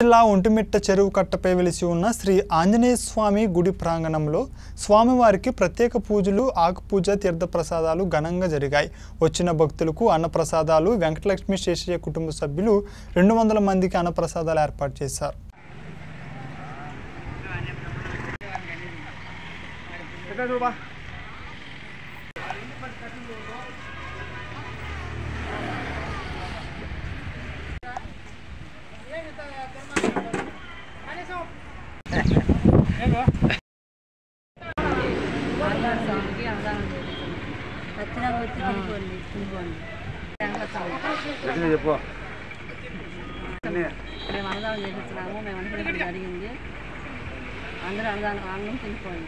జిల్లా ఒంటిమిట్ట చెరువు కట్టపై వెలిసి ఉన్న శ్రీ ఆంజనేయ స్వామి గుడి ప్రాంగణంలో స్వామివారికి ప్రత్యేక పూజలు ఆకుపూజ తీర్థప్రసాదాలు ఘనంగా జరిగాయి వచ్చిన భక్తులకు అన్నప్రసాదాలు వెంకటలక్ష్మి శేషయ్య కుటుంబ సభ్యులు రెండు వందల మందికి అన్నప్రసాదాలు ఏర్పాటు చేశారు ఆదివారం స్వామికి అన్నదానం చేస్తున్నాం ఖచ్చితంగా వచ్చి తినిపోండి తినిపోండి చెప్పు మేము అన్నదానం చేస్తున్నాము మేము అనుకున్నప్పుడు జరిగింది అందరూ అన్నదానం అన్నం తినిపోండి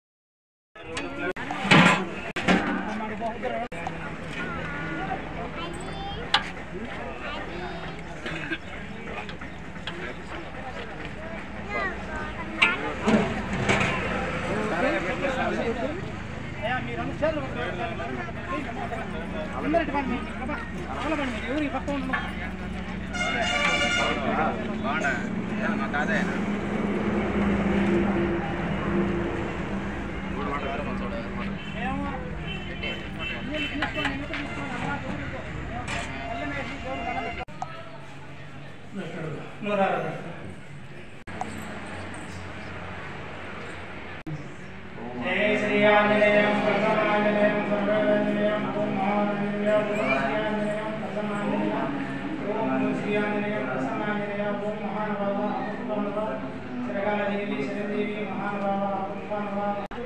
జయ శ్రీ ఆంజనేయం ప్రసన్నాంజనేయం సర్వేంజనేయం ఓం మహాంజనేయం ఓం శ్రీ ఆంజనేయం ప్రసన్నాంజనేయం ఓం శ్రీ ఆంజనేయం ప్రసన్నాంజనేయం ఓం మహానుభావ అపుష్పానుభవ శరగాల దేవి శరదేవి మహానుభావ అపుష్పానుభవ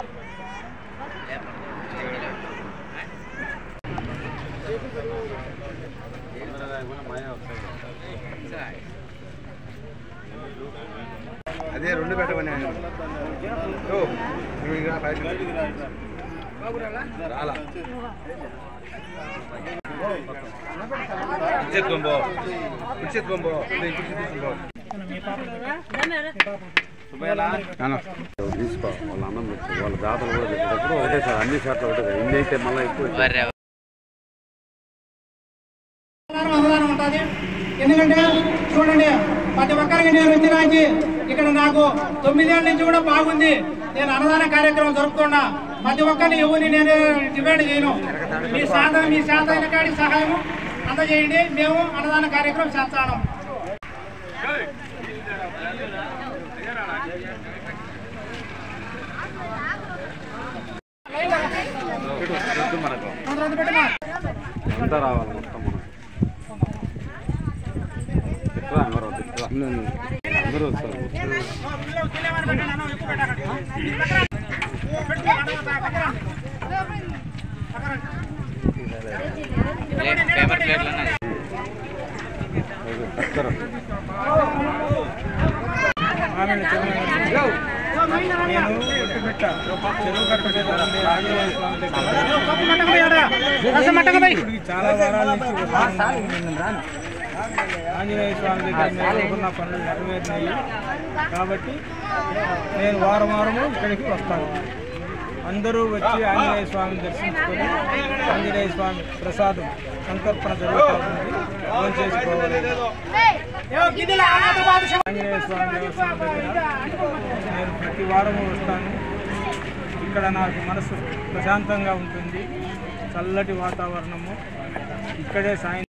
అదే రెండు పెట్టమని ఓ, నువ్వు ఇక బయట రాలా ఇచ్చేద్దాం బో ఇచ్చేద్దాం బో ఇదే ఇచ్చేద్దాం బో తీసుకో వాళ్ళ అన్నం పెట్టి వాళ్ళ దాతలు కూడా పెట్టేటప్పుడు ఒకటేసారి అన్ని చోట్ల ఒకటే ఇన్ని అయితే మళ్ళీ ఎక్కువ అన్నదానం ఉంటుంది ఎందుకంటే చూడండి ప్రతి ఒక్కరికి నేను వచ్చి రాజీ ఇక్కడ నాకు తొమ్మిదేళ్ళ నుంచి కూడా బాగుంది నేను అన్నదాన కార్యక్రమం జరుపుతున్నా ప్రతి ఒక్కరిని ఎవరిని నేను డిమాండ్ చేయను మీ శాతం మీ శాతమైన కాడి సహాయం అందజేయండి మేము అన్నదాన కార్యక్రమం చేస్తాను మనకు అందరూ పెట్టమా అంతా రావాలి మొత్తం మనం ఎట్లా అందరూ ఎట్లా అందరూ వస్తారు పక్కన నేను ఒట్టుమిట్ట చెరువు కట్ట మీద ఉండే ఆంజనేయ స్వామి దగ్గర ఇప్పటికి చాలా వారాల నుంచి వస్తున్నాను. ఆంజనేయ స్వామి దగ్గర నేను అనుకున్న పనులు నెరవేరినాయి కాబట్టి నేను వారం వారము ఇక్కడికి వస్తాను అందరూ వచ్చి ఆంజనేయ స్వామిని దర్శించుకొని ఆంజనేయ స్వామి ప్రసాదం సంతర్పణ జరుగుతుంది ఫోన్ చేసుకోవాలి ఆంజనేయ స్వామి దేవస్థానం దగ్గర నేను ప్రతి వారము వస్తాను ఇక్కడ నాకు మనసు ప్రశాంతంగా ఉంటుంది చల్లటి వాతావరణము ఇక్కడే సాయంత్రం